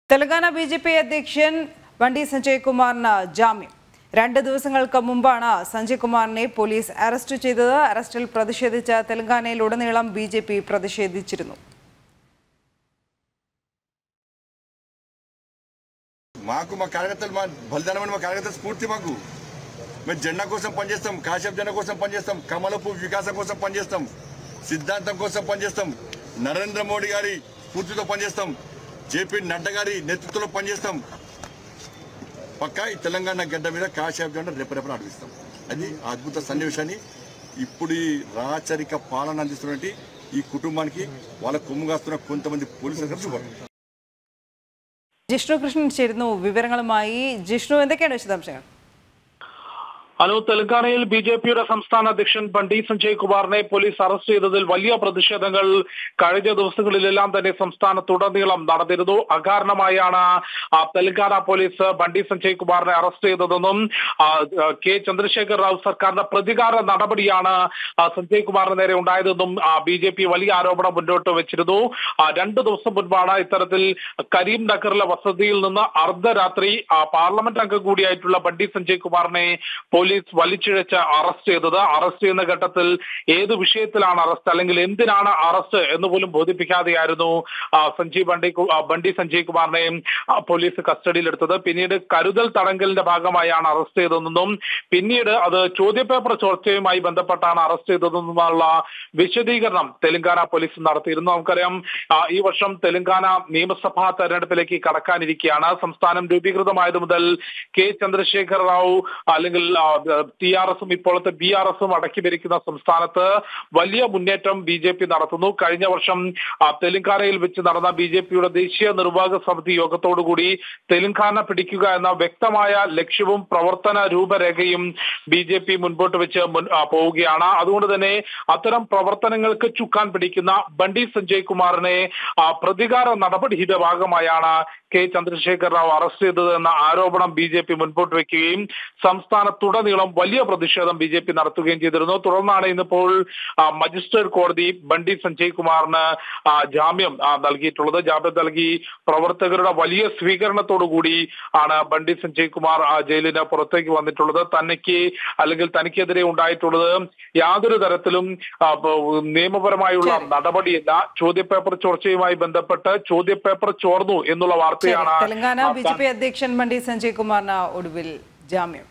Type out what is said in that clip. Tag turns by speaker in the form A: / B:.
A: Telangana B J P അധ്യക്ഷൻ വണ്ടി സഞ്ജയ് കുമാറിന് ജാമ്യം രണ്ട് ദിവസങ്ങൾക്ക് മുമ്പാണ് സഞ്ജയ് കുമാറിനെ പോലീസ് അറസ്റ്റ് ചെയ്തത് അറസ്റ്റിൽ പ്രതിഷേധിച്ച് തെലങ്കാനയിലുടനീളം ബി ജെ പി പ്രതിഷേധിച്ചിരുന്നു
B: మాకు మా కార్యకర్తలు మా బలిదానమైన మా కార్యకర్తల స్ఫూర్తి మాకు మేము జెండా కోసం పనిచేస్తాం కాశ్యప్ జెండా కోసం పనిచేస్తాం కమలపు వికాసం కోసం పనిచేస్తాం సిద్ధాంతం కోసం పనిచేస్తాం నరేంద్ర మోడీ గారి స్ఫూర్తితో పనిచేస్తాం జేపీ నడ్డా గారి నేతృత్వంలో పనిచేస్తాం పక్కా ఈ తెలంగాణ గడ్డ మీద కాశ్యప్ జెండా రెపరెపలు అడిగిస్తాం అది ఆ అద్భుత సన్నివేశాన్ని ఇప్పుడు ఈ రాచరిక పాలన అందిస్తున్నటువంటి ఈ కుటుంబానికి వాళ్ళ కొమ్ముగాస్తున్న కొంతమంది పోలీసులు చూపారు
A: ജിഷ്ണു കൃഷ്ണൻ ചേരുന്നു വിവരങ്ങളുമായി ജിഷ്ണു എന്തൊക്കെയാണ് വിശദാംശങ്ങൾ
C: അനു തെലങ്കാനയിൽ ബി ജെ പിയുടെ സംസ്ഥാന അധ്യക്ഷൻ ബണ്ടി സഞ്ജയ് കുമാറിനെ പോലീസ് അറസ്റ്റ് ചെയ്തതിൽ വലിയ പ്രതിഷേധങ്ങൾ കഴിഞ്ഞ ദിവസങ്ങളിലെല്ലാം തന്നെ സംസ്ഥാനത്തുടനീളം നടന്നിരുന്നു അകാരണമായാണ് ആ, തെലങ്കാന പോലീസ് ബണ്ടി സഞ്ജയ് കുമാറിനെ അറസ്റ്റ് ചെയ്തതെന്നും ആ, ആ, കെ ചന്ദ്രശേഖർ റാവു സർക്കാരിന്റെ പ്രതികാര നടപടിയാണ് ആ, സഞ്ജയ് കുമാറിന് നേരെ ഉണ്ടായതെന്നും ബി ജെ പി വലിയ ആരോപണം മുന്നോട്ട് വെച്ചിരുന്നു ആ, രണ്ട് ദിവസം മുൻപാണ് ഇത്തരത്തിൽ കരീം നഗറിലെ വസതിയിൽ നിന്ന് അർദ്ധരാത്രി ആ, പാർലമെന്റ് അംഗം കൂടിയായിട്ടുള്ള ബണ്ടി സഞ്ജയ് കുമാറിനെ പോലീസ് വലിച്ചിഴച്ച് അറസ്റ്റ് ചെയ്തത് അറസ്റ്റ് ചെയ്യുന്ന ഘട്ടത്തിൽ ഏത് വിഷയത്തിലാണ് അറസ്റ്റ് അല്ലെങ്കിൽ എന്തിനാണ് അറസ്റ്റ് എന്ന് പോലും ബോധിപ്പിക്കാതെയായിരുന്നു ആ, സഞ്ജയ് ബണ്ടി കു- ആ, ബണ്ടി സഞ്ജയ് കുമാറിനെ ആ, പോലീസ് കസ്റ്റഡിയിലെടുത്തത് പിന്നീട് കരുതൽ തടങ്കലിന്റെ ഭാഗമായാണ് അറസ്റ്റ് ചെയ്തതെന്നും പിന്നീട് അത് ചോദ്യപേപ്പർ ചോർച്ചയുമായി ബന്ധപ്പെട്ടാണ് അറസ്റ്റ് ചെയ്തതെന്നുള്ള വിശദീകരണം തെലങ്കാന പോലീസ് നടത്തിയിരുന്നു നമുക്കറിയാം ആ, ഈ വർഷം തെലങ്കാന നിയമസഭാ തെരഞ്ഞെടുപ്പിലേക്ക് കടക്കാനിരിക്കുകയാണ് സംസ്ഥാനം രൂപീകൃതമായത് മുതൽ കെ ചന്ദ്രശേഖർ റാവു അല്ലെങ്കിൽ ടി ആർ എസും ഇപ്പോഴത്തെ ബി ആർ എസും അടക്കി ഭരിക്കുന്ന സംസ്ഥാനത്ത് വലിയ മുന്നേറ്റം ബി ജെ പി നടത്തുന്നു കഴിഞ്ഞ വർഷം ആ, തെലങ്കാനയിൽ വെച്ച് നടന്ന ബി ജെ പിയുടെ ദേശീയ നിർവാഹക സമിതി യോഗത്തോടുകൂടി തെലങ്കാന പിടിക്കുക എന്ന വ്യക്തമായ ലക്ഷ്യവും പ്രവർത്തന രൂപരേഖയും ബി ജെ പി മുൻപോട്ട് വെച്ച് മുൻ ആ, പോവുകയാണ് അതുകൊണ്ട് തന്നെ അത്തരം പ്രവർത്തനങ്ങൾക്ക് ചുക്കാൻ പിടിക്കുന്ന ബണ്ടി സഞ്ജയ് കുമാറിനെ ആ, പ്രതികാര നടപടിയുടെ ഭാഗമായാണ് കെ ചന്ദ്രശേഖർ റാവു അറസ്റ്റ് ചെയ്തത് എന്ന ആരോപണം ബി ജെ പി മുൻപോട്ട് വെക്കുകയും സംസ്ഥാനത്തുടനീളം വലിയ പ്രതിഷേധം ബി ജെ പി നടത്തുകയും ചെയ്തിരുന്നു തുടർന്നാണ് ഇന്നിപ്പോൾ ആ, മജിസ്ട്രേറ്റ് കോടതി ബണ്ടി സഞ്ജയ് കുമാറിന് ആ, ജാമ്യം ആ, നൽകിയിട്ടുള്ളത് ജാമ്യം നൽകി പ്രവർത്തകരുടെ വലിയ സ്വീകരണത്തോടു കൂടി ആണ് ബണ്ടി സഞ്ജയ് കുമാർ ആ, ജയിലിന് പുറത്തേക്ക് വന്നിട്ടുള്ളത് തനിക്ക് അല്ലെങ്കിൽ തനിക്കെതിരെ ഉണ്ടായിട്ടുള്ളത് യാതൊരു തരത്തിലും ആ, പ- നിയമപരമായുള്ള നടപടിയില്ല ചോദ്യപേപ്പർ ചോർച്ചയുമായി ബന്ധപ്പെട്ട് ചോദ്യപേപ്പർ ചോർന്നു എന്നുള്ള
A: ശരി.
C: വാർത്തയാണ്
A: തെലങ്കാന
C: ആ,
A: ബി ജെ പി അധ്യക്ഷൻ വണ്ടി സഞ്ജയ് കുമാറിന് ഒടുവിൽ ജാമ്യം